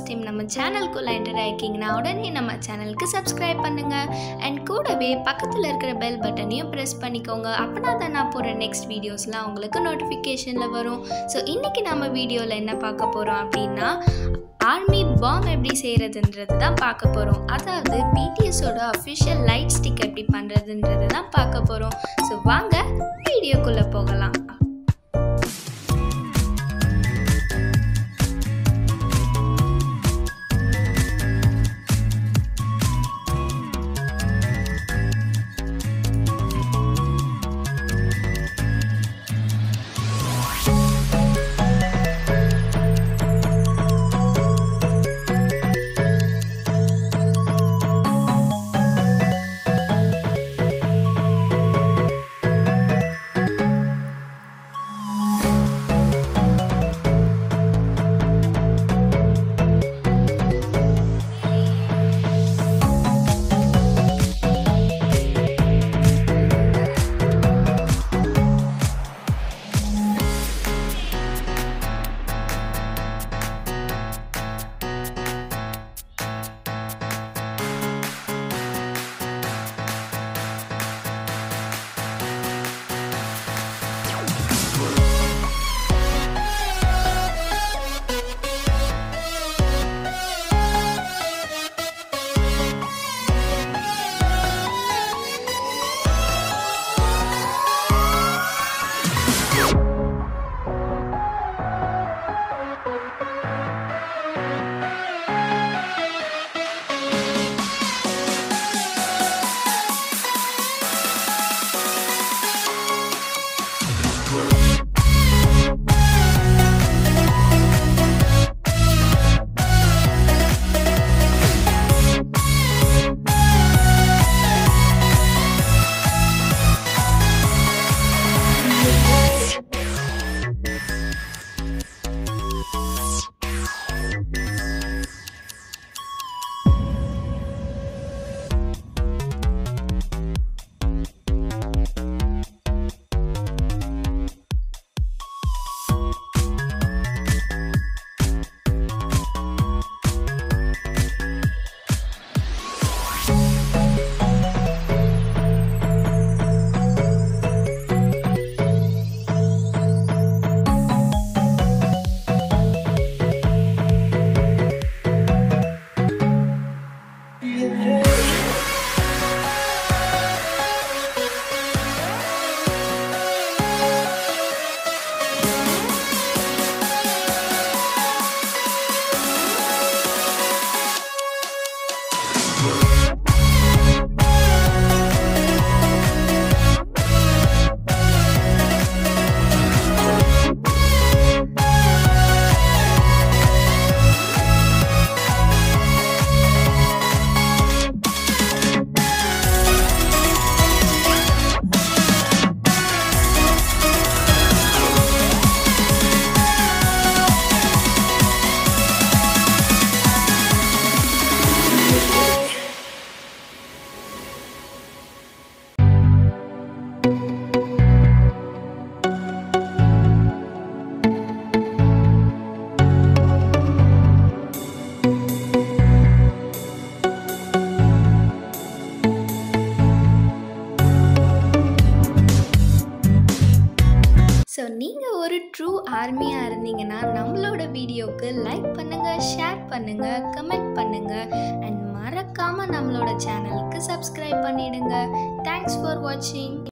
first time நம்ம சேனலுக்குள்ளே enter ஆகிக்கிங்கன்னா உடனே நம்ம சேனலுக்கு சப்ஸ்கிரைப் பண்ணுங்கள் அண்ட் கூடவே பக்கத்தில் இருக்கிற பெல் பட்டனையும் ப்ரெஸ் பண்ணிக்கோங்க அப்போனா தான் நான் போகிற நெக்ஸ்ட் வீடியோஸ்லாம் உங்களுக்கு நோட்டிஃபிகேஷனில் வரும் ஸோ இன்றைக்கி நம்ம வீடியோவில் என்ன பார்க்க போகிறோம் அப்படின்னா ஆர்மி பாம் எப்படி செய்கிறதுன்றது தான் பார்க்க போகிறோம் அதாவது பிடிஎஸோட அஃபிஷியல் லைட் ஸ்டிக் எப்படி பண்ணுறதுன்றது தான் பார்க்க போகிறோம் ஸோ வாங்க வீடியோக்குள்ளே போகலாம் ஸோ நீங்கள் ஒரு ட்ரூ ஆர்மியாக இருந்தீங்கன்னா நம்மளோட வீடியோக்கு லைக் பண்ணுங்கள் ஷேர் பண்ணுங்கள் கமெண்ட் பண்ணுங்கள் அண்ட் மறக்காமல் நம்மளோட சேனலுக்கு சப்ஸ்கிரைப் பண்ணிடுங்க தேங்க்ஸ் ஃபார் வாட்சிங்